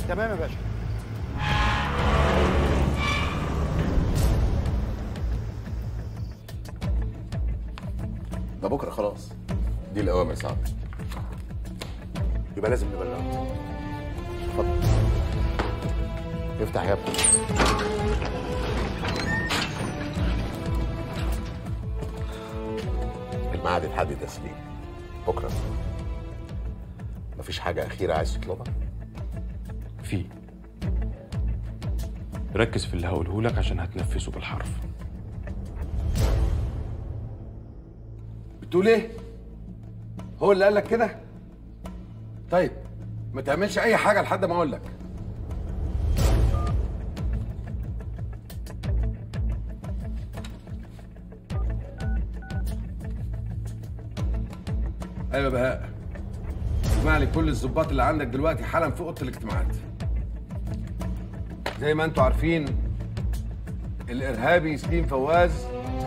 تمام يا باشا ده بكره خلاص دي الاوامر صعب يبقى لازم نبلغه اتفضل افتح يا ابني الميعاد اتحدد يا سليم بكره مفيش حاجه اخيره عايز تطلبها في ركز في اللي هقوله لك عشان هتنفذه بالحرف بتقول ايه؟ هو اللي قال لك كده؟ طيب ما تعملش اي حاجه لحد ما اقول لك ايوه يا بهاء اسمع لي كل الظباط اللي عندك دلوقتي حالا في اوضه الاجتماعات زي ما انتوا عارفين الارهابي سليم فواز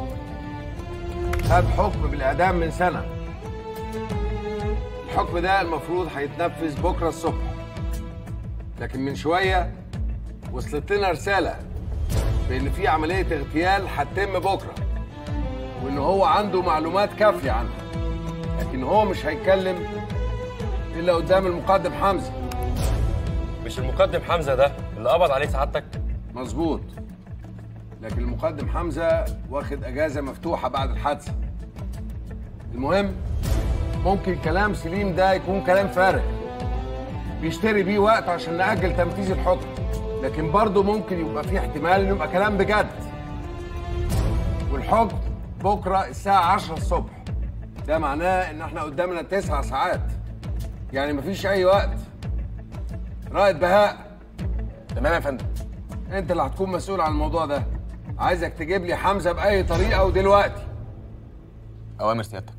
خد حكم بالاعدام من سنه الحكم ده المفروض هيتنفذ بكره الصبح لكن من شويه وصلت لنا رساله بان في عمليه اغتيال هتتم بكره وان هو عنده معلومات كافيه عنها لكن هو مش هيتكلم الا قدام المقدم حمزه مش المقدم حمزه ده اللي قبض عليه سعادتك مظبوط لكن المقدم حمزه واخد اجازه مفتوحه بعد الحادثه المهم ممكن كلام سليم ده يكون كلام فارغ بيشتري بيه وقت عشان نأجل تنفيذ الحكم لكن برضه ممكن يبقى فيه احتمال انه يبقى كلام بجد والحكم بكره الساعة 10 الصبح ده معناه ان احنا قدامنا تسع ساعات يعني مفيش اي وقت رائد بهاء تمام يا فندم انت اللي هتكون مسؤول عن الموضوع ده عايزك تجيب لي حمزه باي طريقه ودلوقتي اوامر سيادتك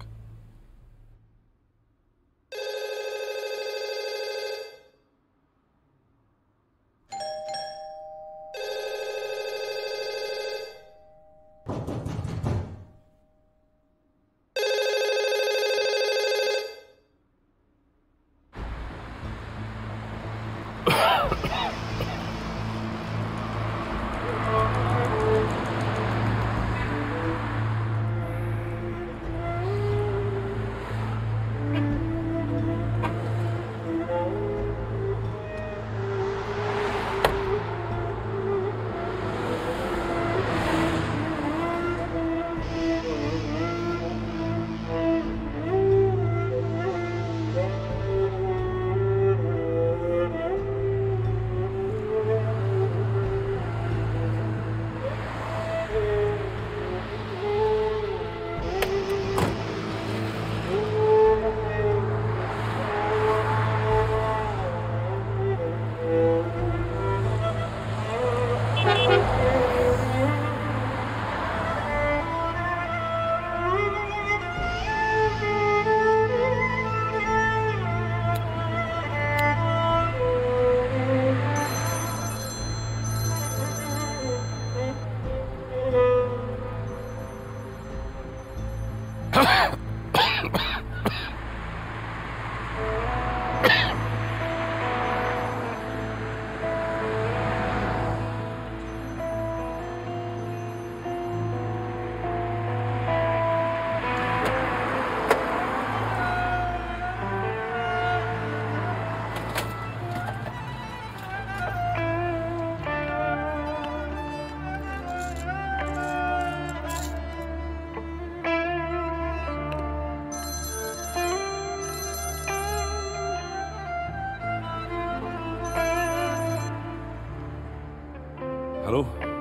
الو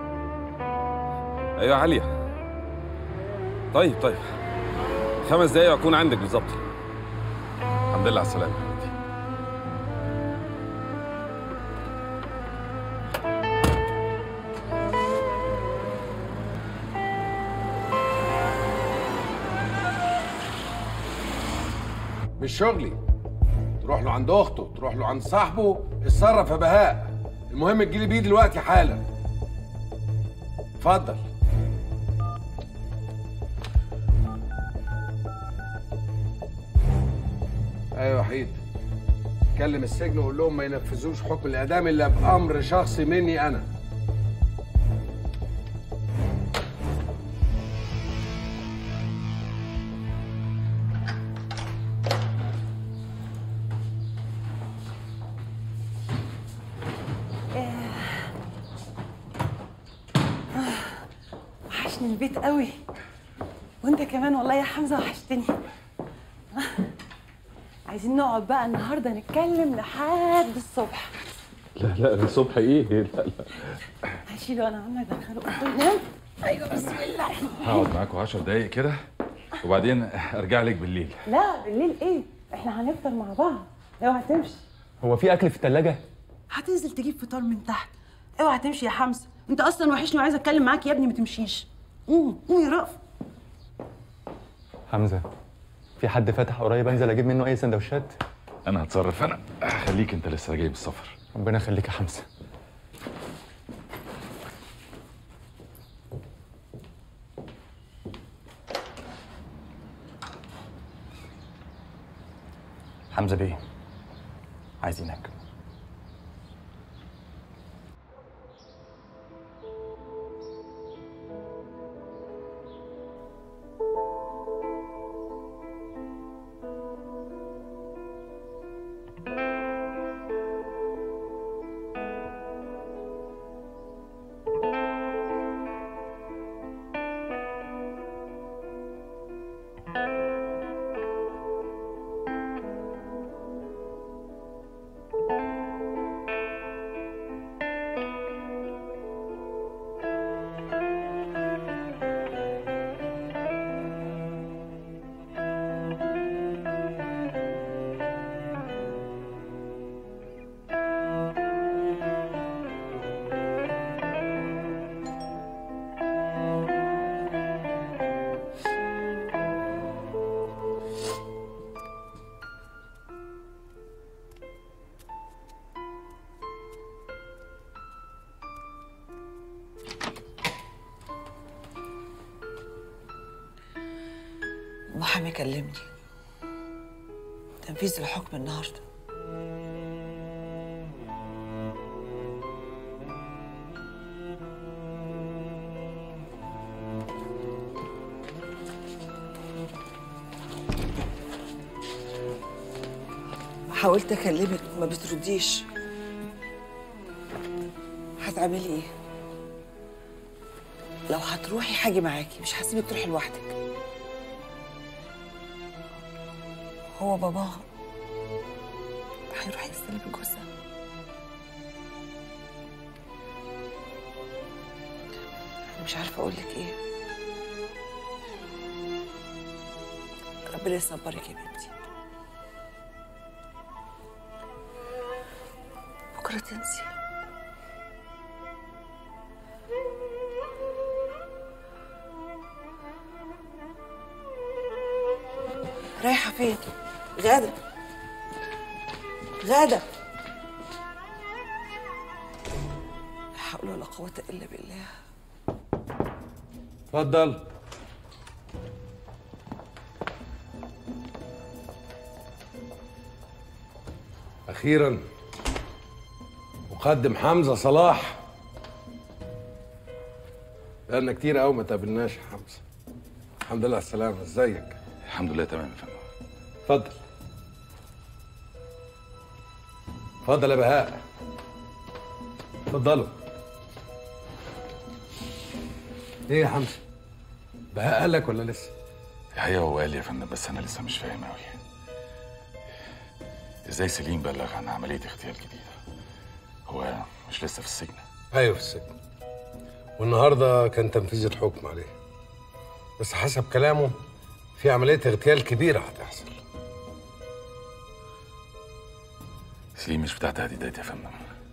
ايوه عليا طيب طيب خمس دقايق واكون عندك بالظبط الحمد لله على السلامه يا حبيبتي مش شغلي تروح له عند اخته تروح له عند صاحبه اتصرف يا بهاء المهم تجيلي بيه دلوقتي حالا اتفضل ايوه وحيد كلم السجن وقول لهم ما ينفذوش حكم الاعدام الا بامر شخصي مني انا وحشني البيت قوي وانت كمان والله يا حمزه وحشتني عايزين نقعد بقى النهارده نتكلم لحد الصبح لا لا الصبح ايه لا لا هشيله انا عمال ادخله اوضته ينام ايوه بسم الله هقعد معاكم 10 دقايق كده وبعدين ارجع لك بالليل لا بالليل ايه احنا هنفطر مع بعض اوعى تمشي هو في اكل في الثلاجه هتنزل تجيب فطار من تحت اوعى تمشي يا حمزه انت اصلا وحشني وعايزه اتكلم معاك يا ابني ما تمشيش قوم قوم يا رأف حمزه في حد فتح قريب انزل اجيب منه اي سندوتشات انا هتصرف انا خليك انت لسه جاي من السفر ربنا يخليك يا حمزه حمزه بيه عايزينك محامي كلمني تنفيذ الحكم النهارده حاولت اكلمك ما بترديش هتعملي ايه لو هتروحي حاجي معاكي مش هسيبك تروحي لوحدك هو باباها هيروح يستلم جوزها أنا مش عارفة أقول لك إيه ربنا يصبرك يا بنتي بكرة تنسي رايحة فين؟ غادة غادة لا حول ولا قوة إلا بالله اتفضل أخيرا مقدم حمزة صلاح بقالنا كتير قوي ما تقابلناش يا حمزة الحمد لله على السلامة ازيك الحمد لله تمام يا فندم اتفضل اتفضل يا بهاء اتفضلوا ايه يا حمزة بهاء قال لك ولا لسه الحقيقه هو قال لي يا فندم بس انا لسه مش فاهم قوي ازاي سليم بلغ عن عمليه اغتيال جديده هو مش لسه في السجن ايوه في السجن والنهارده كان تنفيذ الحكم عليه بس حسب كلامه في عمليه اغتيال كبيره هتحصل سليم مش بتاع تهديدات يا فندم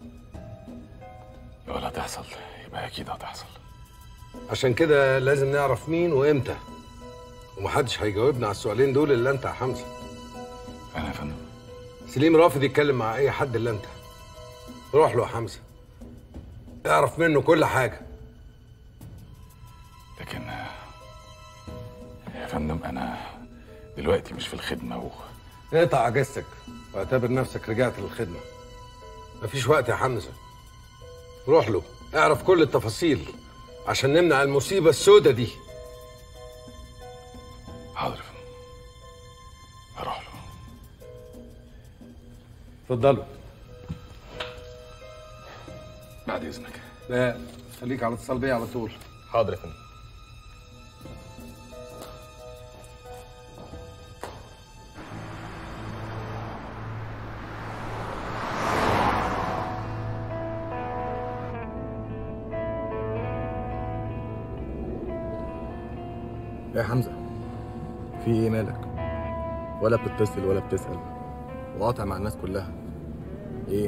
لو لا تحصل يبقى اكيد هتحصل عشان كده لازم نعرف مين وامتى ومحدش هيجاوبنا على السؤالين دول الا انت يا حمزه انا يا فندم سليم رافض يتكلم مع اي حد الا انت روح له يا حمزه اعرف منه كل حاجه لكن آه، يا فندم انا دلوقتي مش في الخدمه و... اقطع عجزتك واعتبر نفسك رجعت للخدمة مفيش وقت يا حمزة روح له اعرف كل التفاصيل عشان نمنع المصيبة السودة دي حاضر يا فندم هروح له اتفضلوا بعد اذنك لا خليك على اتصال بيا على طول حاضر يا فندم يا حمزة في ايه مالك ولا بتتصل ولا بتسأل وقاطع مع الناس كلها ايه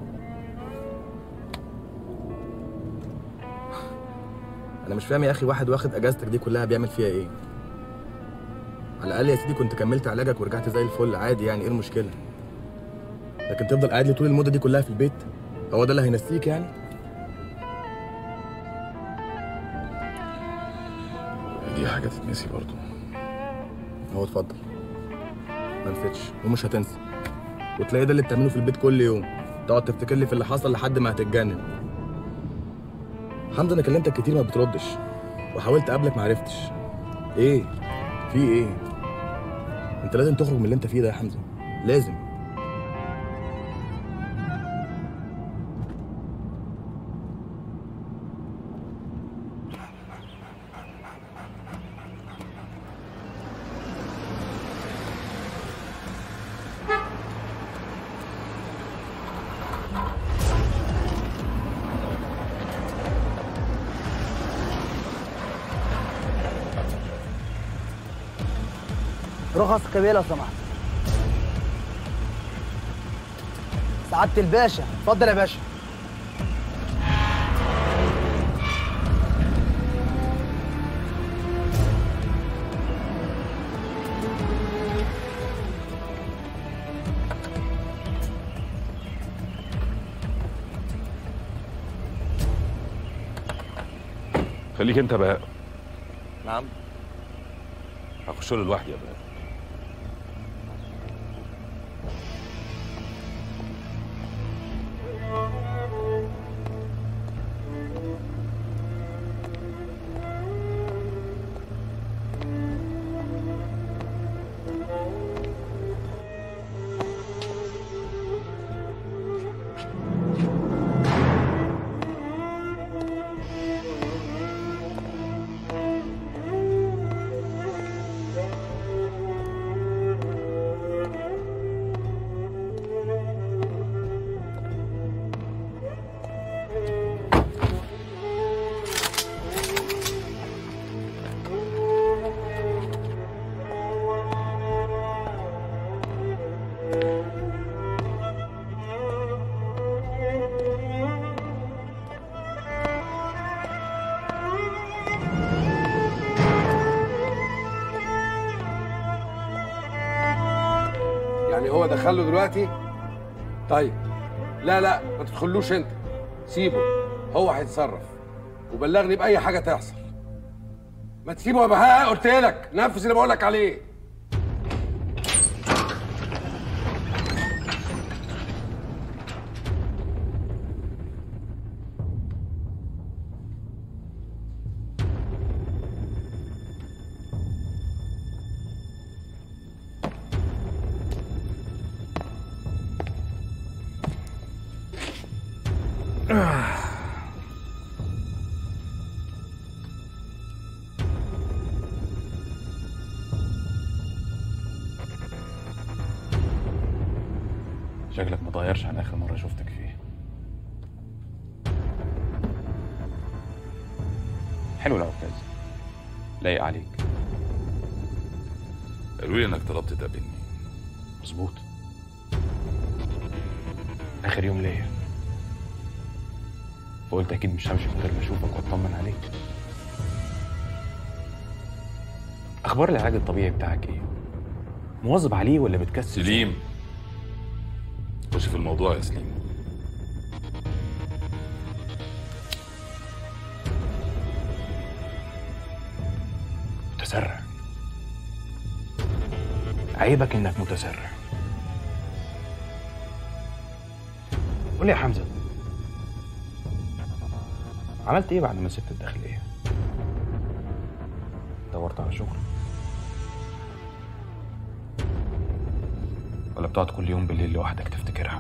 انا مش فاهم يا اخي واحد واخد اجازتك دي كلها بيعمل فيها ايه على الاقل يا سيدي كنت كملت علاجك ورجعت زي الفل عادي يعني ايه المشكله لكن تفضل قاعد لي طول المده دي كلها في البيت هو ده اللي هينسيك يعني دي حاجه تتنسي برضه هو اتفضل ما نسيتش ومش هتنسى وتلاقي ده اللي بتعمله في البيت كل يوم تقعد تفتكر لي في اللي حصل لحد ما هتتجنن حمزه انا كلمتك كتير ما بتردش وحاولت اقابلك ما عرفتش ايه في ايه انت لازم تخرج من اللي انت فيه ده يا حمزه لازم رخص قبيله لو سمحت سعاده الباشا اتفضل يا باشا خليك انت بقى نعم هخش له لوحدي يا بقى يعني هو دخله دلوقتي طيب لا لا ما تدخلوش انت سيبه هو هيتصرف وبلغني باي حاجه تحصل ما تسيبه يا بهاء قلت لك نفذ اللي بقول لك عليه شكلك متغيرش عن اخر مره شفتك فيه حلو العكاز لايق عليك قالوا لي انك طلبت تقابلني مظبوط اخر يوم ليا فقلت اكيد مش همشي من غير ما اشوفك واطمن عليك اخبار العلاج الطبيعي بتاعك ايه مواظب عليه ولا بتكسل سليم خش في الموضوع يا سليم متسرع عيبك انك متسرع قول لي يا حمزه عملت ايه بعد ما سبت الداخليه دورت على شغل ولا بتقعد كل يوم بالليل لوحدك تفتكرها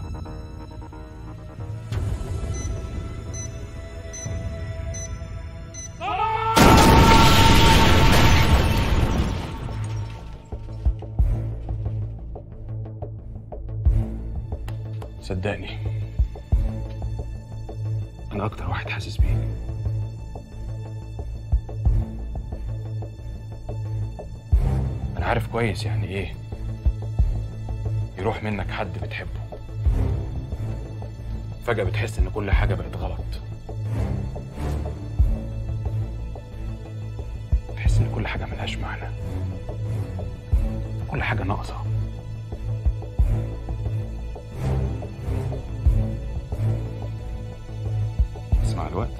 صدقني انا اكتر واحد حاسس بيك انا عارف كويس يعني ايه يروح منك حد بتحبه فجأة بتحس ان كل حاجة بقت غلط تحس ان كل حاجة ملهاش معنى كل حاجة ناقصة بس مع الوقت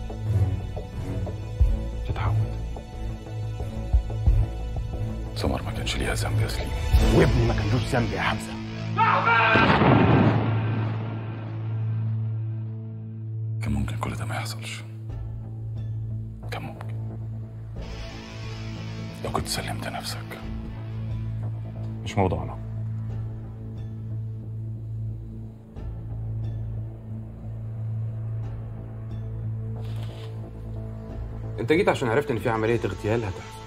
تتعود سمر ما كانش ليها ذنب يا سليم وابني ما كانلوش ذنب يا حمزة كان ممكن كل ده ما يحصلش كان ممكن لو كنت سلمت نفسك مش موضوعنا انت جيت عشان عرفت ان في عملية اغتيال هتحصل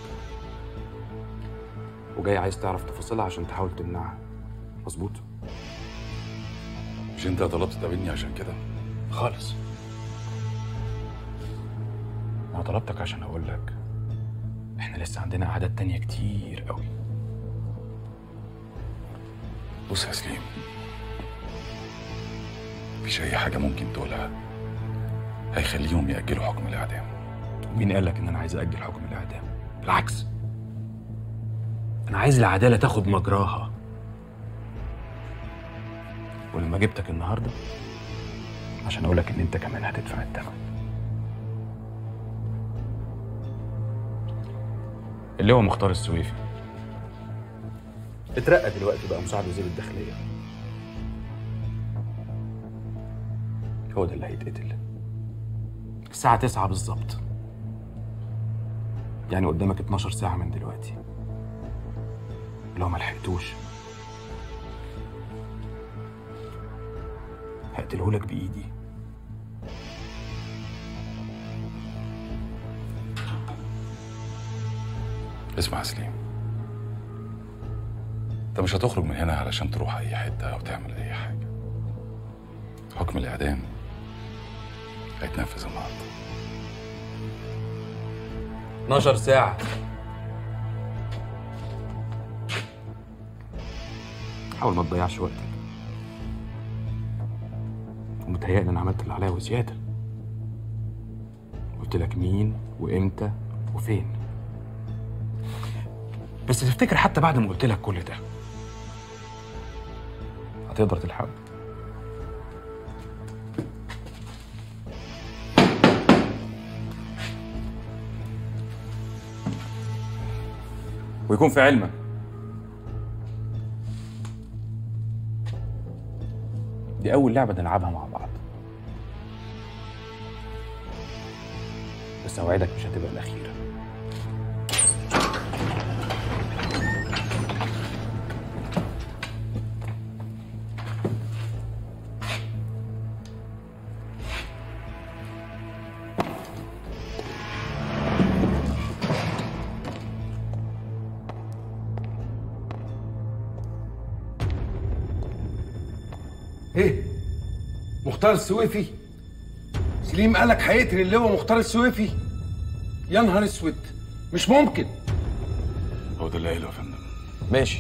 وجاي عايز تعرف تفاصيلها عشان تحاول تمنعها مظبوط مش انت طلبت تقابلني عشان كده خالص انا طلبتك عشان اقول لك احنا لسه عندنا اعداد تانية كتير قوي بص يا سليم مفيش اي حاجه ممكن تقولها هيخليهم ياجلوا حكم الاعدام مين قال لك ان انا عايز اجل حكم الاعدام بالعكس انا عايز العداله تاخد مجراها ولما جبتك النهارده عشان اقول لك ان انت كمان هتدفع الثمن اللي هو مختار السويفي اترقى دلوقتي بقى مساعد وزير الداخليه هو ده اللي هيتقتل الساعة 9 بالظبط يعني قدامك 12 ساعة من دلوقتي لو ما لحقتوش هقتلهولك بإيدي اسمع يا سليم انت مش هتخرج من هنا علشان تروح اي حته او تعمل اي حاجه حكم الاعدام هيتنفذ النهارده 12 ساعة حاول ما تضيعش وقتك ومتهيألي أنا عملت اللي عليا وزيادة قلت لك مين وإمتى وفين بس تفتكر حتى بعد ما قلت لك كل ده هتقدر تلحقه ويكون في علمك دي أول لعبة نلعبها مع بعض بس أوعدك مش هتبقى الأخيرة ايه مختار السويفي سليم قالك هيقتل اللي هو مختار السويفي يا نهار اسود مش ممكن هو ده اللي قايله يا فندم ماشي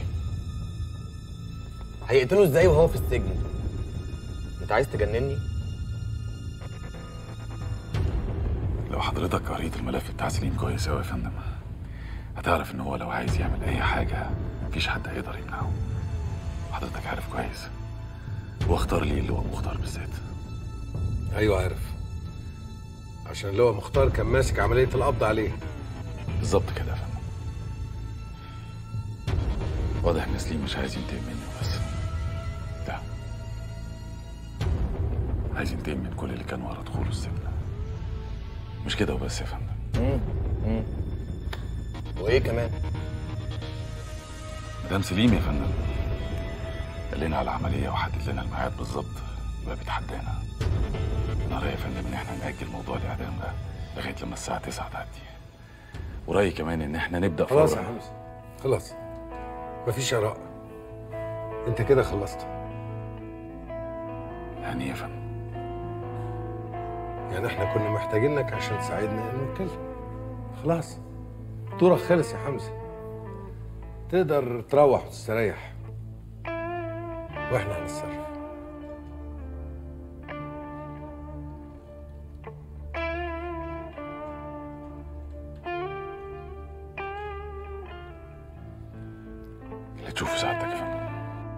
هيقتله ازاي وهو في السجن انت عايز تجنني لو حضرتك قريت الملف بتاع سليم كويس قوي يا فندم هتعرف ان هو لو عايز يعمل اي حاجه مفيش حد هيقدر يمنعه حضرتك عارف كويس واختار ليه اللي هو مختار بالذات ايوه عارف عشان اللي هو مختار كان ماسك عمليه القبض عليه بالظبط كده يا فندم واضح ان سليم مش عايز ينتقم مني بس لا عايز ينتقم من كل اللي كان ورا دخوله السجن مش كده وبس يا فندم امم امم وايه كمان مدام سليم يا فندم قال لنا على عمليه وحدد لنا الميعاد بالظبط يبقى بيتحدانا انا رايي يا فندم ان احنا ناجل موضوع الاعدام ده لغايه لما الساعه 9 تعدي ورايي كمان ان احنا نبدا خلاص يا فورا حمزه خلاص مفيش اراء انت كده خلصت يعني إيه يا فندم يعني احنا كنا محتاجينك عشان تساعدنا انه نتكلم خلاص دورك خلص يا حمزه تقدر تروح وتستريح واحنا هنتصرف اللي تشوفه سعادتك يا فندم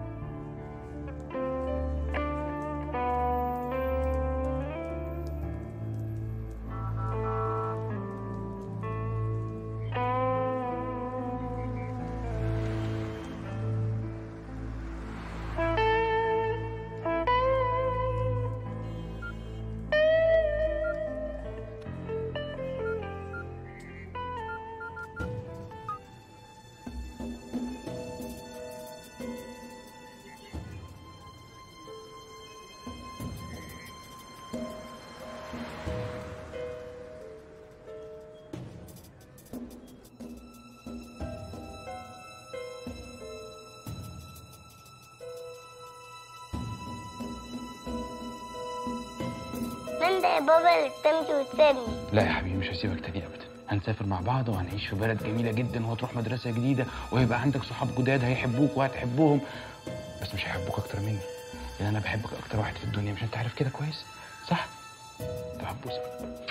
من ده يا بابا اللي تمشي وتسيبني لا يا حبيبي مش هسيبك تاني ابدا هنسافر مع بعض وهنعيش في بلد جميله جدا وهتروح مدرسه جديده وهيبقى عندك صحاب جداد هيحبوك وهتحبهم بس مش هيحبوك اكتر مني لان انا بحبك اكتر واحد في الدنيا مش انت عارف كده كويس صح طب هبوسك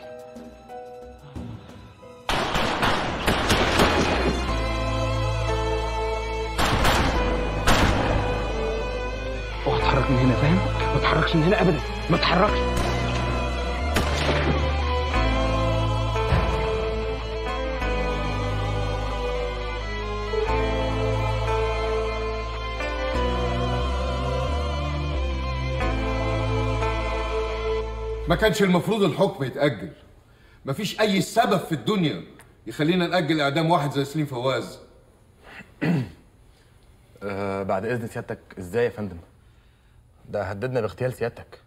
اوعى تتحرك من هنا فاهم ما تتحركش من هنا ابدا ما تتحركش ما كانش المفروض الحكم يتأجل مفيش أي سبب في الدنيا يخلينا نأجل إعدام واحد زي سليم فواز آه بعد اذن سيادتك ازاي يا فندم ده هددنا باغتيال سيادتك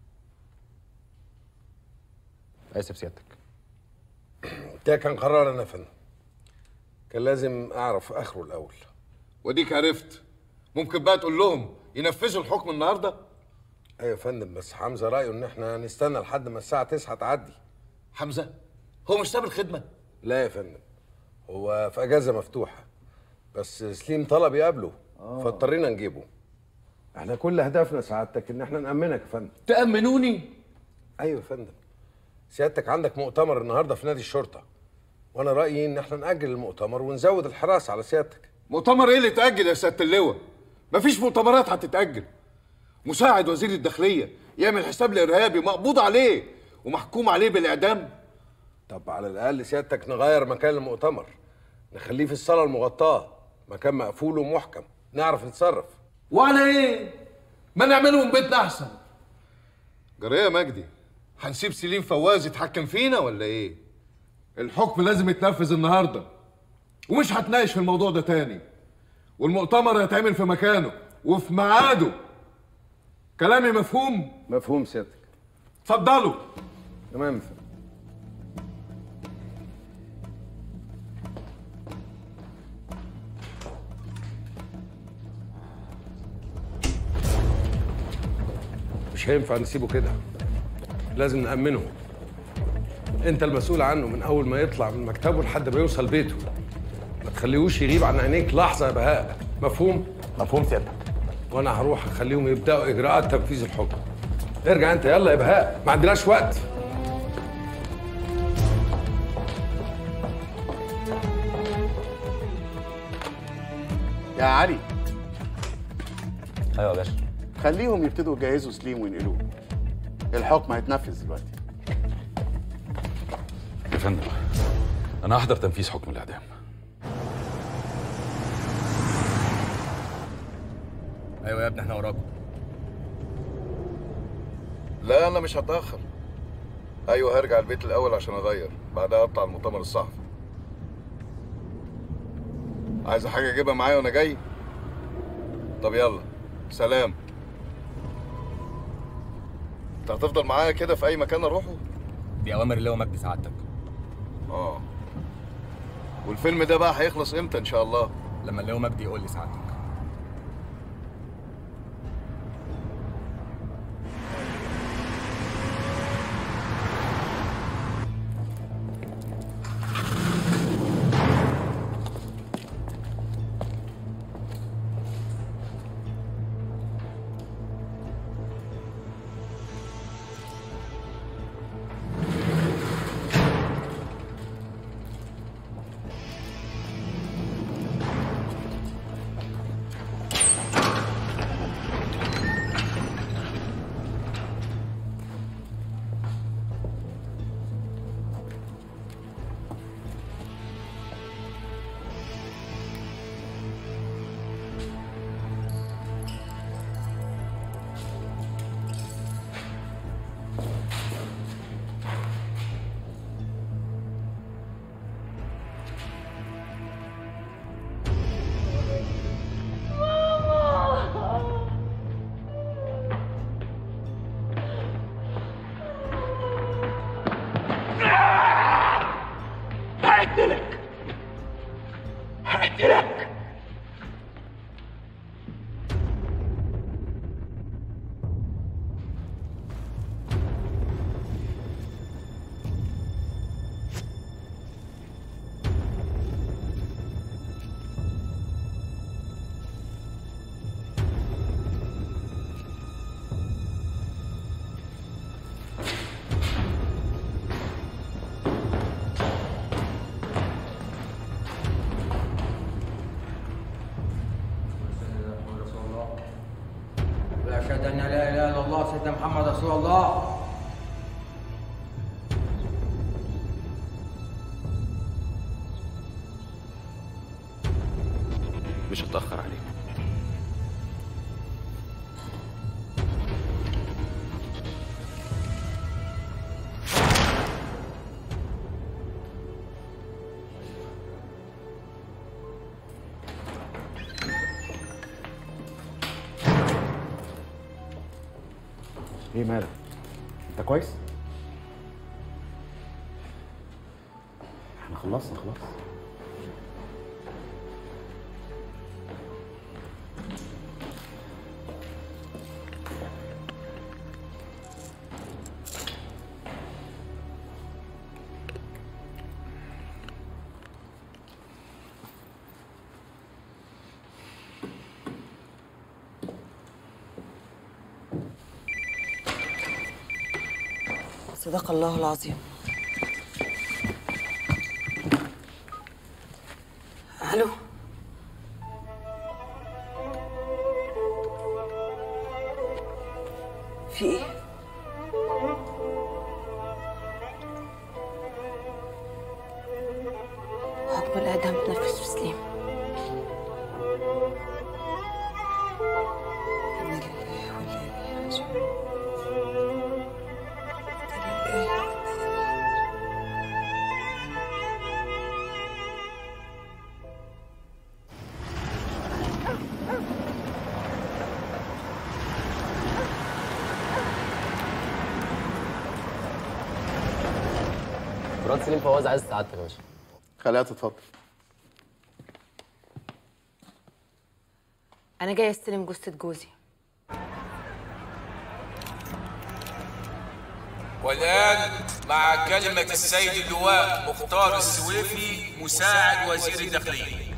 اسف سيادتك ده كان قرار أنا يا فندم كان لازم أعرف آخره الأول وديك عرفت ممكن بقى تقول لهم ينفذوا الحكم النهارده ايوه يا فندم بس حمزه رايه ان احنا نستنى لحد ما الساعه 9 تعدي حمزه هو مش ساب الخدمه لا يا فندم هو في اجازه مفتوحه بس سليم طلب يقابله فاضطرينا نجيبه احنا كل هدفنا سعادتك ان احنا نامنك يا فندم تامنوني ايوه يا فندم سيادتك عندك مؤتمر النهارده في نادي الشرطه وانا رايي ان احنا ناجل المؤتمر ونزود الحراسه على سيادتك مؤتمر ايه اللي يتاجل يا سياده اللواء مفيش مؤتمرات هتتاجل مساعد وزير الداخليه يعمل حساب لارهابي مقبوض عليه ومحكوم عليه بالاعدام طب على الاقل سيادتك نغير مكان المؤتمر نخليه في الصاله المغطاه مكان مقفول ومحكم نعرف نتصرف وعلى ايه ما نعمله من بيتنا احسن جريه يا مجدي هنسيب سليم فواز يتحكم فينا ولا ايه الحكم لازم يتنفذ النهارده ومش هتناقش في الموضوع ده تاني والمؤتمر هيتعمل في مكانه وفي ميعاده كلامي مفهوم مفهوم سيادتك اتفضلوا تمام يا فندم مش هينفع نسيبه كده لازم نأمنه انت المسؤول عنه من اول ما يطلع من مكتبه لحد ما يوصل بيته ما تخليهوش يغيب عن عينيك لحظه يا بهاء مفهوم مفهوم سيادتك وانا هروح اخليهم يبداوا اجراءات تنفيذ الحكم ارجع انت يلا يا بهاء ما عندناش وقت يا علي ايوه يا باشا خليهم يبتدوا يجهزوا سليم وينقلوه الحكم هيتنفذ دلوقتي يا فندم انا هحضر تنفيذ حكم الاعدام ايوه يا ابني احنا وراكم لا انا مش هتاخر ايوه هرجع البيت الاول عشان اغير بعدها اطلع المؤتمر الصحفي عايزه حاجه اجيبها معايا وانا جاي طب يلا سلام انت هتفضل معايا كده في اي مكان اروحه دي اوامر اللي هو مجدي سعادتك اه والفيلم ده بقى هيخلص امتى ان شاء الله لما اللي هو مجدي يقول لي سعادتك هقتلك هقتلك أشهد أن لا إله إلا الله سيدنا محمد رسول الله مش هتأخر عليك ايه مالك؟ انت كويس؟ احنا خلصنا خلاص صدق الله العظيم الو في ايه حكم الاعدام تنفذ في سليم انا لله وانا اليه راجعون مراد سليم فواز عايز سعادتك يا باشا خليها تتفضل انا جاي استلم جثه جوزي والآن مع كلمة السيد اللواء مختار السويفي مساعد وزير الداخلية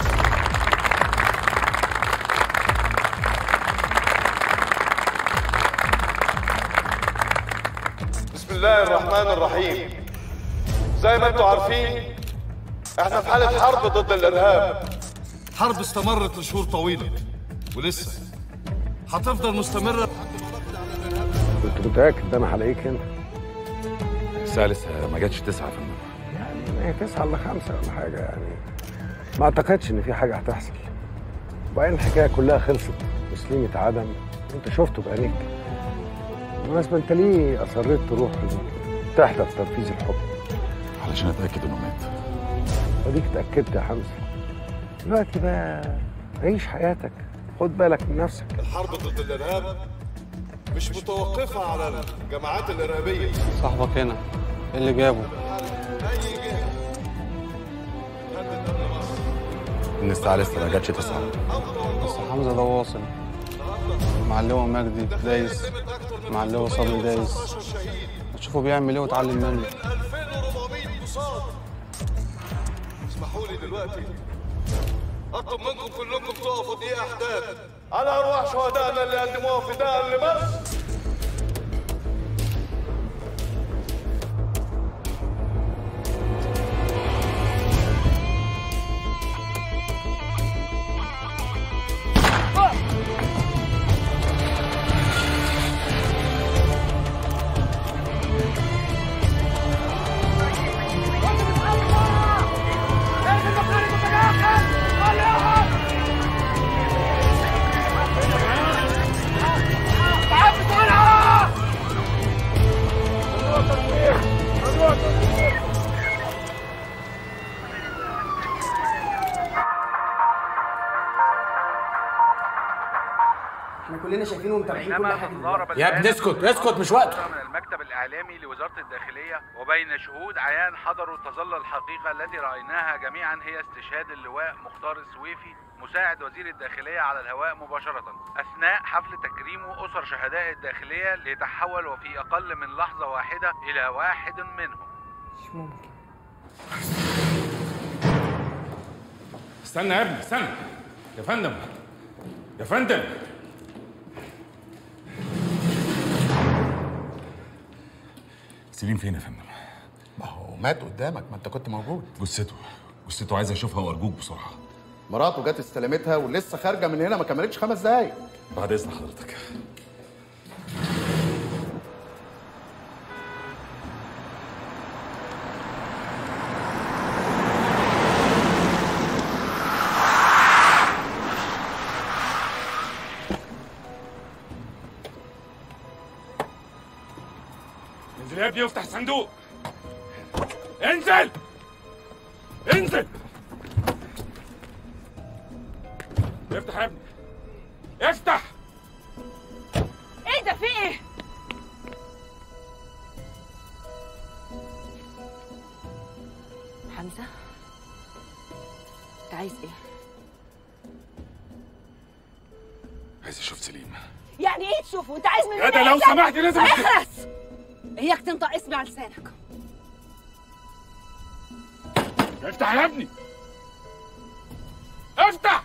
بسم الله الرحمن الرحيم زي ما انتم عارفين احنا في حالة حرب ضد الارهاب حرب استمرت لشهور طويلة ولسه هتفضل مستمرة كنت متأكد ده انا هلاقيك هنا الساعة لسه ما جاتش تسعة يا فندم يعني هي تسعة إلا خمسة ولا حاجة يعني ما أعتقدش إن في حاجة هتحصل وبعدين الحكاية كلها خلصت وسليم اتعدم أنت شفته بعينيك بالمناسبة انت ليه اصريت تروح تحضر تنفيذ الحكم؟ علشان اتاكد انه مات اديك اتأكدت يا حمزة دلوقتي بقى عيش حياتك خد بالك من نفسك الحرب ضد الارهاب مش متوقفه على الجماعات الارهابيه صاحبك هنا إيه اللي جابه ان الساعه لسه ما جاتش تسعه بس حمزه ده واصل مع اللواء مجدي دايس مع اللواء صبري دايس هتشوفه بيعمل ايه وتعلم منه اسمحوا لي دلوقتي اطلب منكم كلكم تقفوا دقيقه احداث على ارواح شهدائنا اللي قدموها فداء لمصر احنا كلنا شايفين ومتابعين كل حاجه دلوقتي. يا ابني اسكت اسكت مش وقته من المكتب الإعلامي لوزارة الداخلية وبين شهود عيان حضروا تظل الحقيقة التي رأيناها جميعا هي استشهاد اللواء مختار السويفي مساعد وزير الداخلية على الهواء مباشرة أثناء حفل تكريم أسر شهداء الداخلية ليتحول وفي أقل من لحظة واحدة إلى واحد منهم مش ممكن استنى يا ابني استنى يا فندم يا فندم سليم فين يا فندم؟ ما هو مات قدامك ما انت كنت موجود جثته جثته عايز اشوفها وارجوك بسرعه مراته جت استلمتها ولسه خارجه من هنا ما كملتش خمس دقايق بعد اذن حضرتك انزل يا ابني وافتح الصندوق انزل انزل افتح يا ابني افتح ايه ده في ايه؟ حمزه انت عايز ايه عايز اشوف سليم يعني ايه تشوفه؟ انت عايز مني يا ده إيه لو تاني؟ سمحت لازم أت- اخرس اياك تنطق اسمي على لسانك افتح يا ابني افتح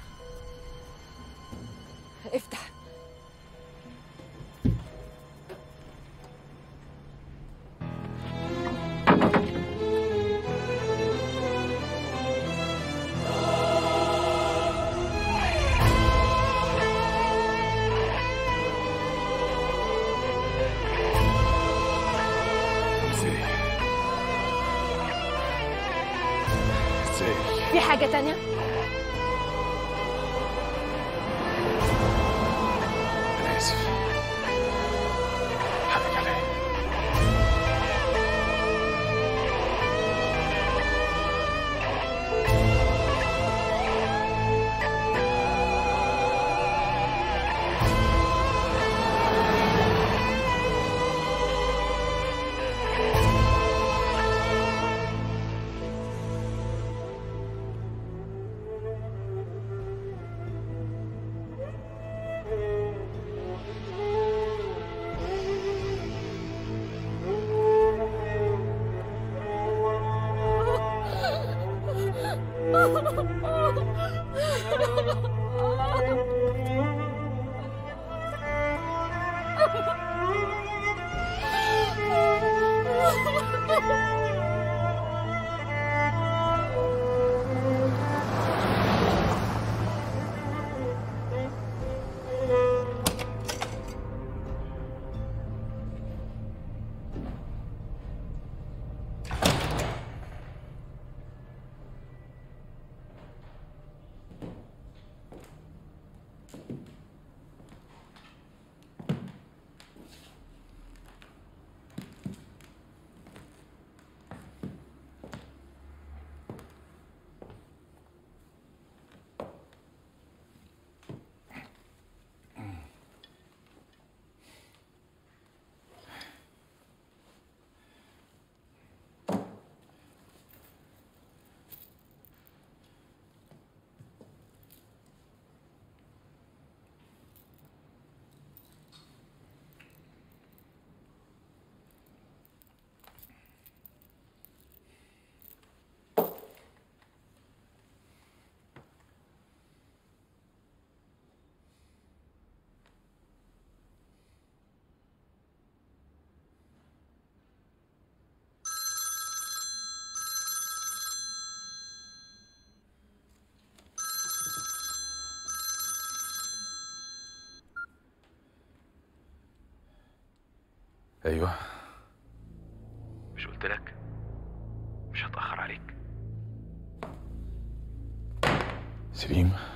افتح ازاي ازاي في حاجة تانية؟ انا اسف حقك عليا ايوه مش قلت لك مش هتأخر عليك سليم